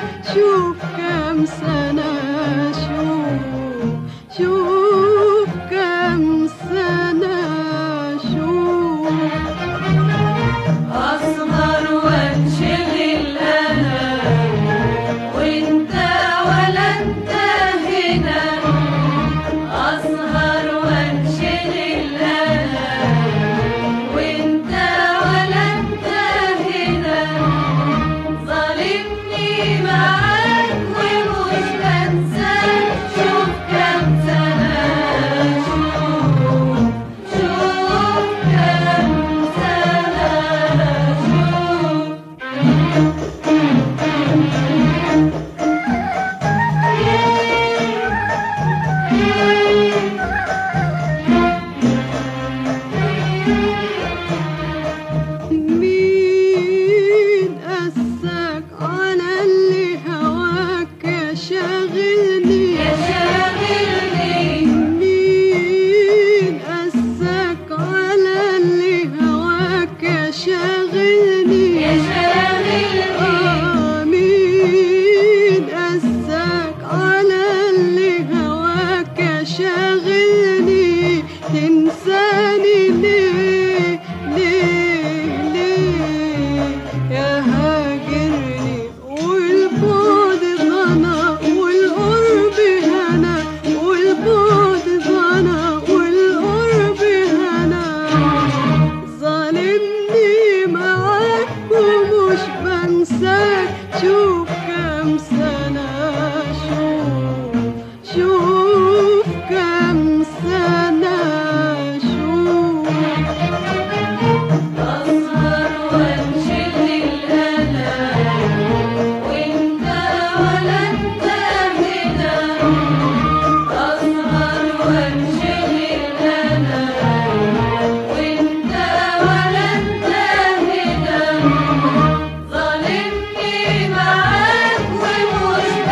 شوف كم سنة شوف شوف كم سنة شوف أصغر وانشغل أنا وأنت ولا أنت هنا أصغر وانشغل أنا وأنت ولا أنت هنا ظالمني معاك ومش بنساك شوف كم سنة شوف شوف كم سنة شوف مين قساك على اللي هواك يا شاغلني يا شاغلني مين قساك على اللي هواك يا شاغلني يا شاغلني آه مين قساك على اللي هواك يا شاغلني تنساني ليه ليه ليه يا هاجرني والبعد غنى والقرب هنا والبعد غنى والقرب هنا ظالمني معاك ومش بنساك شوف كم سنة شوف شوف كم سنة شوف أصغر وانشغل أنا وأنت ولا أنت هنا أصغر وانشغل أنا وأنت ولا أنت هنا ظالمني معاك ومش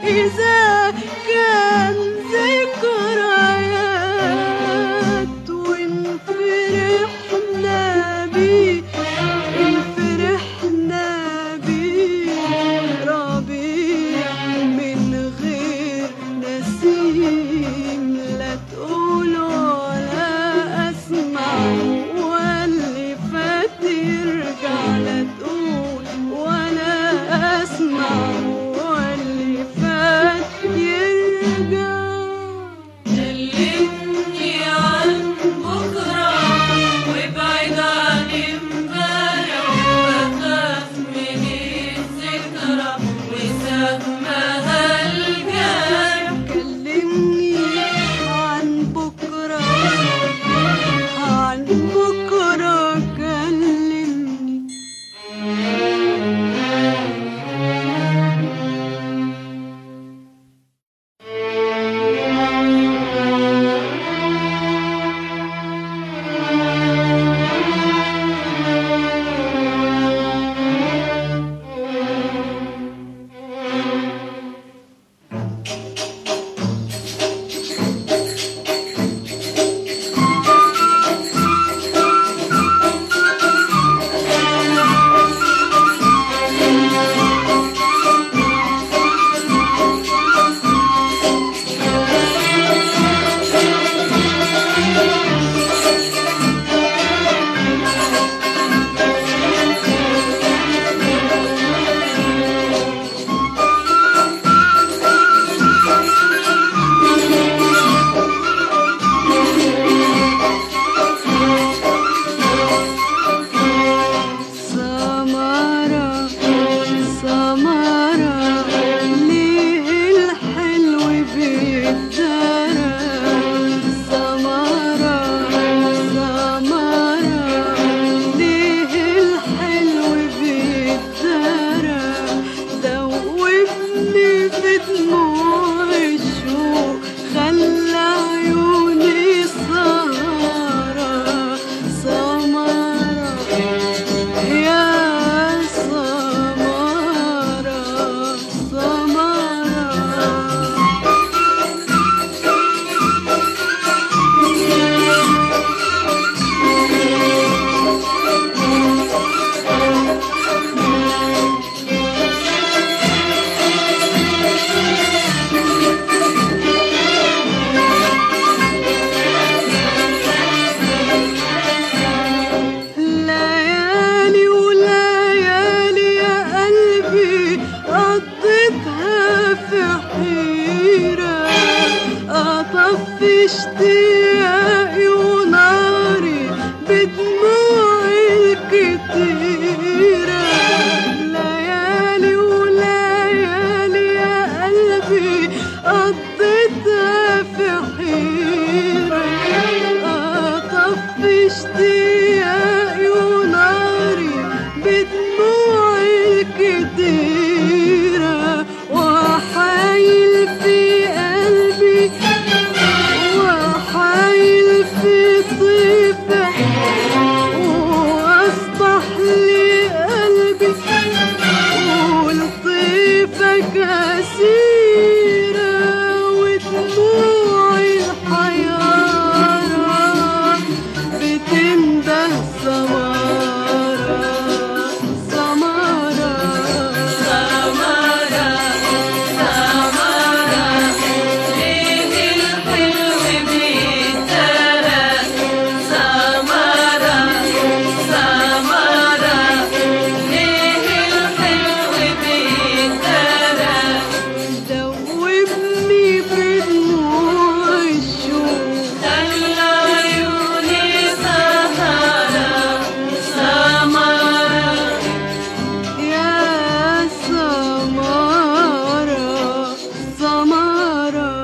إذا كان ذكريات وإن فرحنا بيه إن فرحنا بيه ربيع من غير نسيم لا تقولوا ولا أسمع واللي فات يرجع لا تقول ولا أسمع واللي فات يرجع كلمني عن بكرة وابعد عن امبارح بخاف من الذكرى وسهمها الجرح كلمني عن بكرة عن بكرة كلمني سمرة سمرة ليه الحلو بيتدرى سمرة سمرة ليه الحلو بيتدرى دوبني في دموع الشوق خلى عيوني سهرة سمرة يا سمرة سمرة ليالي وليالي يا قلبي قضيتها في حيرة أطفي اشتياقي وناري بدموعي الكتيرة ليالي وليالي يا قلبي قضيتها في حيرة أطفي اشتياقي وناري بدموعي الكتيرة وحايل في قلبي وحايل في طيفة وأصبح لي قلبي والطيفة كثيرة ودموعي الحيارة بتنده سمارة سمارة سمرة سمرة ليه الحلو بيتدرى سمرة سمرة ليه الحلو بيتدرى دوبني في دموع الشوق خلى عيوني سهرة سمرة يا سمارة سمارة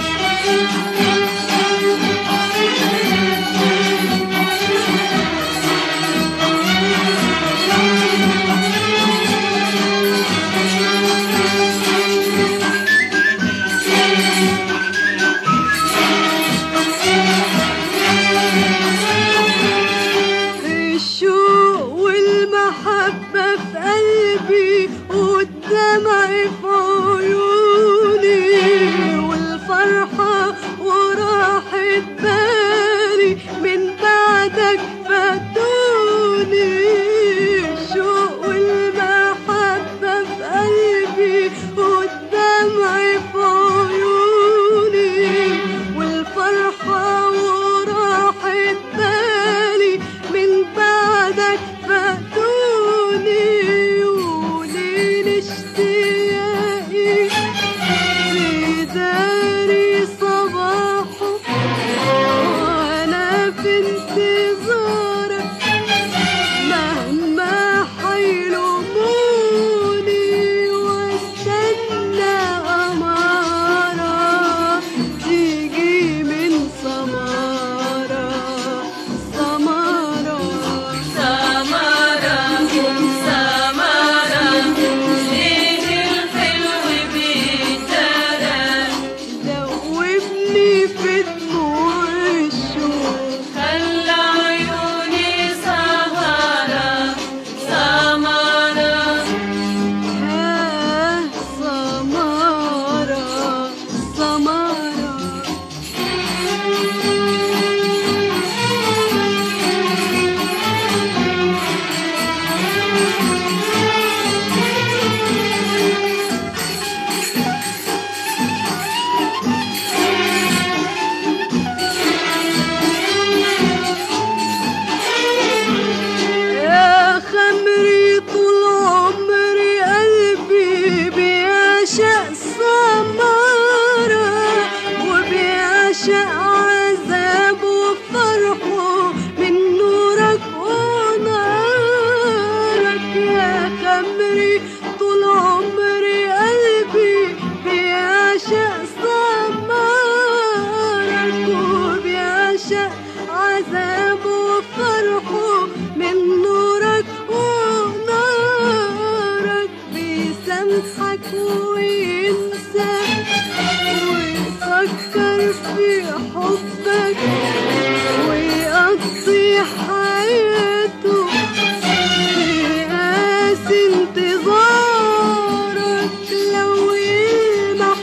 الشوق والمحبة في قلبي والدمع في عيوني ينساك وينسى ويفكر في حبك ويقضي حياته في قاس انتظارك لو يلمح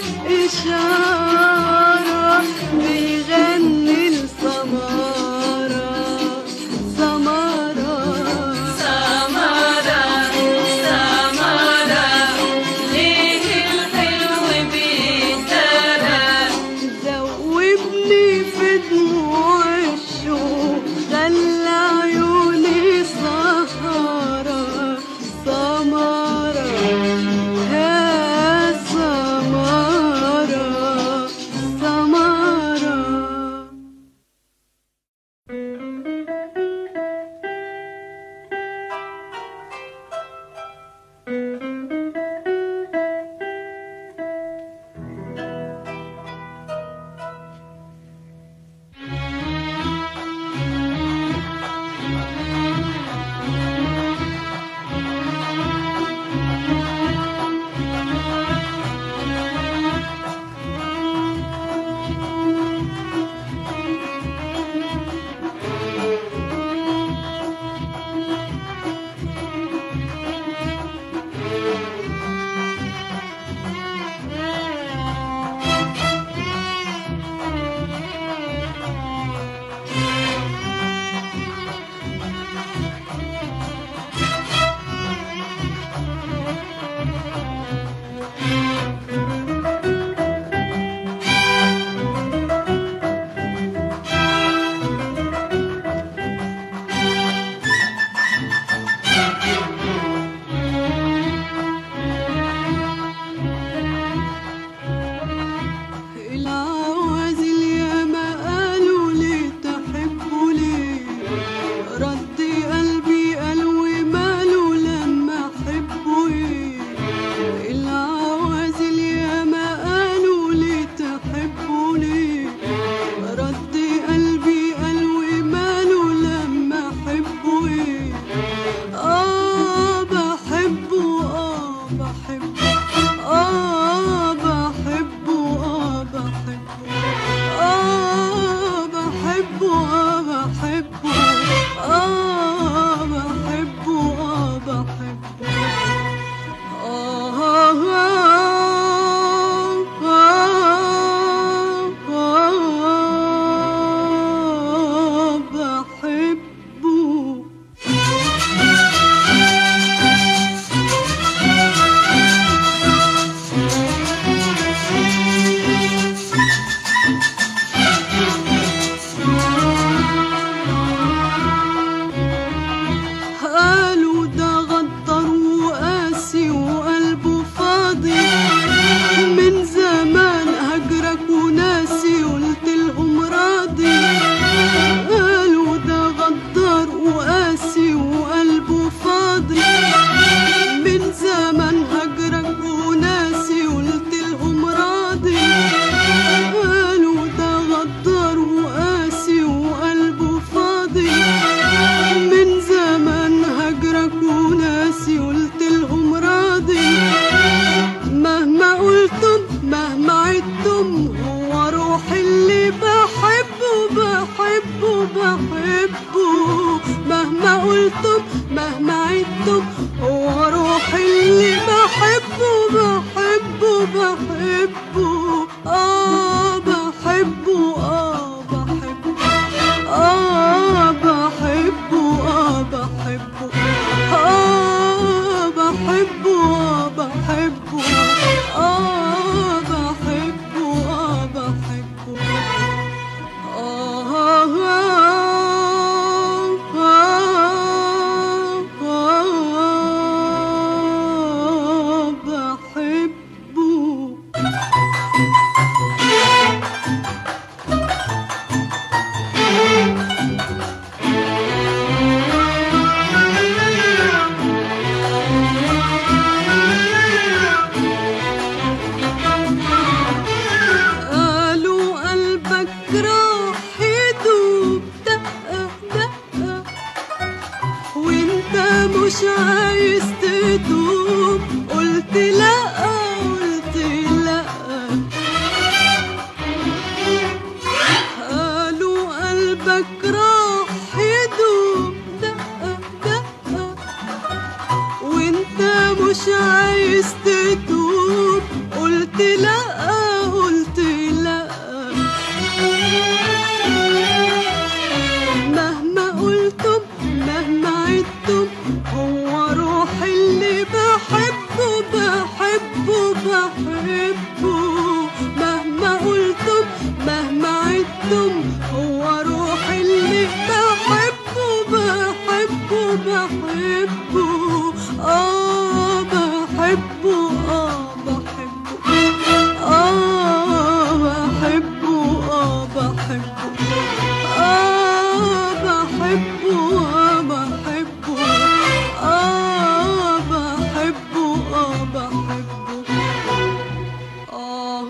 إشارة بيغني لسمارة سمارة سمرة سمرة ليه الحلو بيترى ذوبني في دموع الشوق خلى عيوني سهرة سمرة يا سمرة سمرة العوازل ياما قالوا ليه تحبوا ليه رد قلبي قال وماله لما احبه ايه العوازل ياما قالوا ليه تحبوا ليه رد قلبي قال وماله لما احبه ايه اه بحبه اه بحبه اه بحبه اه بحبه اه بحبه اه بحبه اه بحبه اه بحبه آه بحبه قالوا ده غدر وقاسي وقلبه فاضي من زمان هجرك وناسي قلت لهم راضي قالوا ده غدر وقاسي وقلبه فاضي من زمان هجرك وناسي قلت لهم راضي قالوا ده غدر وقاسي وقلبه فاضي من زمان هجرك وناسي قلت لهم راضي مهما قلتم مهما عدتم هو روحي اللي بحبه بحبه بحبه مهما قلتم مهما عدتم هو روحي اللي بحبه بحبه بحبه اه بحبه اه بحبه آه بحبه آه بحبه آه بحبه آه بحبه آه بحبه آه بحبه آه آه بحبه قلت لا قلت لا مهما قلتم مهما عدتم هو روحي اللي بحبه بحبه بحبه مهما قلتم مهما عدتم هو روحي اللي بحبه بحبه بحبه اه بحبه اه بحبه اه بحبه اه بحبه آه بحبه آه بحبه آه بحبه آه بحبه آه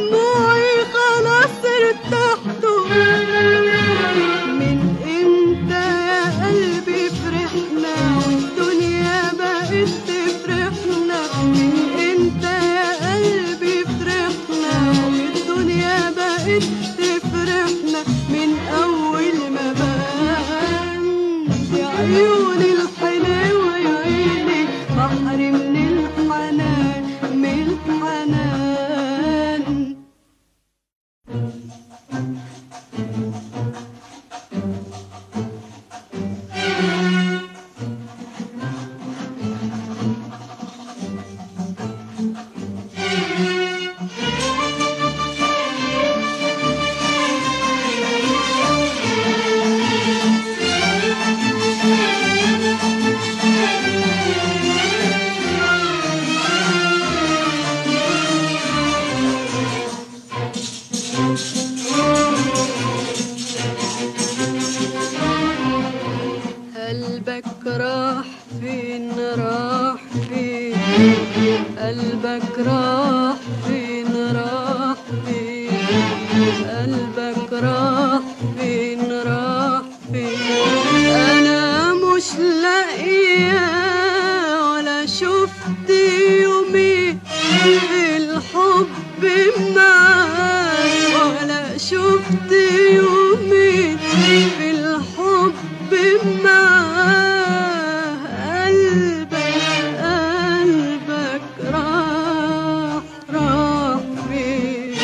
دموعي خلاص ارتحتوا من امتى يا قلبي فرحنا والدنيا بقت تفرحنا من امتى يا قلبي فرحنا والدنيا بقت تفرحنا من اول ما بان يا عيوني الحلوة يا عيني بحر من الحنان من الحنان قلبك راح فين راح فين قلبك راح فين راح فين قلبك راح فين راح فين انا مش لاقيه ولا شفت يومي في الحب معاك ولا شفت يومي في الحب معاه قلبك قلبك راح راح فين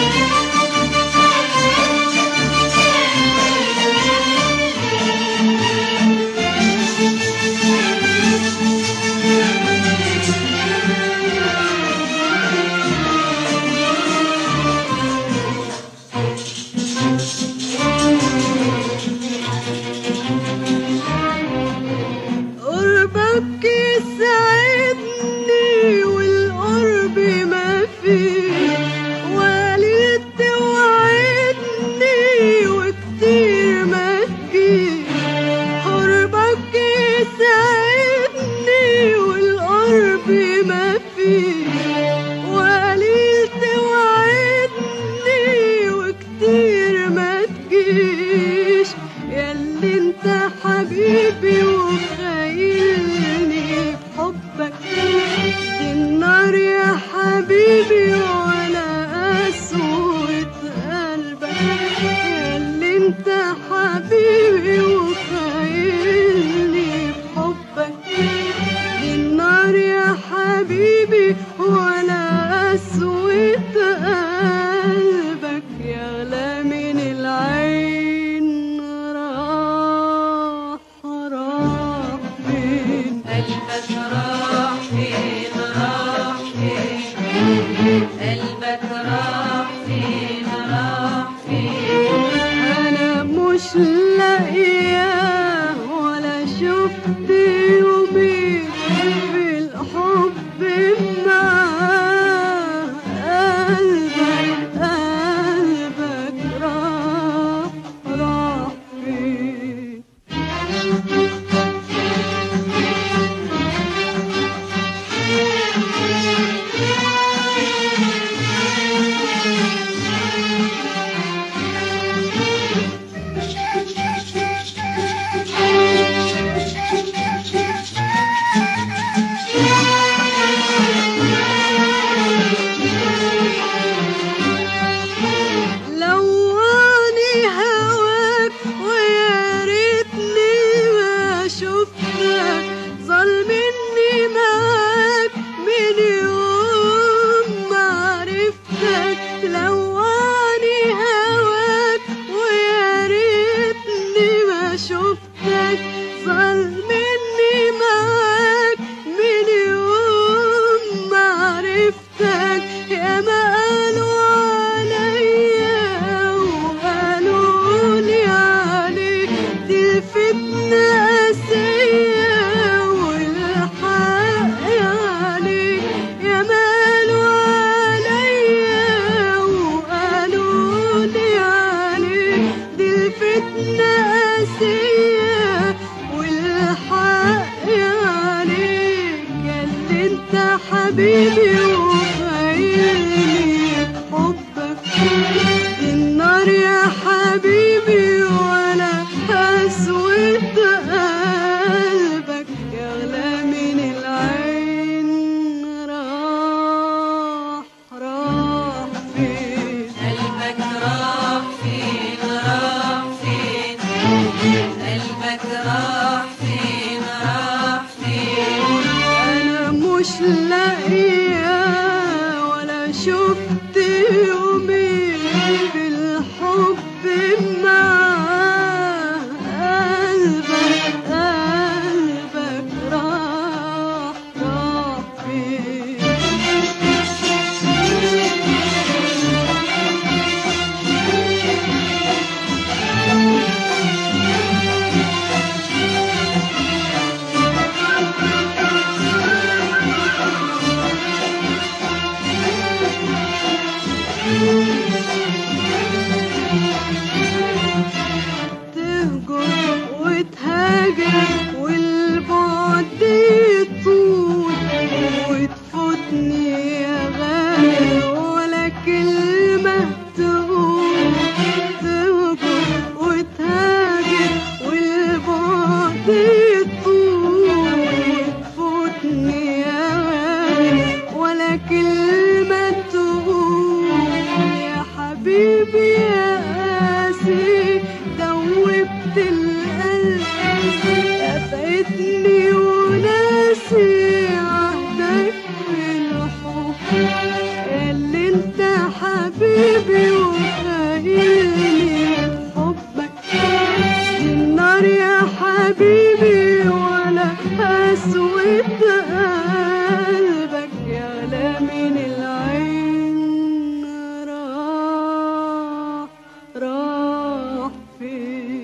النار يا حبيبي ولا أسود قلبك يغلى من العين راح راح فين قلبك راح فين راح فين قلبك راح فين راح فين أنا مش لاقية ولا شفت يومي بالحب معاه قلبك قلبك راح راح فين تهجر وتهاجر والبعد يطول وتفوتني يا غالي ولا كلمة تقول تهجر وتهاجر والبعد يطول وتفوتني يا غالي ولا كلمة تقول يا حبيبي يا قاسي دوبت القلب قفيتني وناسي عهدك في الحب اللي انت حبيبي وخايلني حبك النار يا حبيبي ولا اسود قلبك يغلى من العين راح راح فين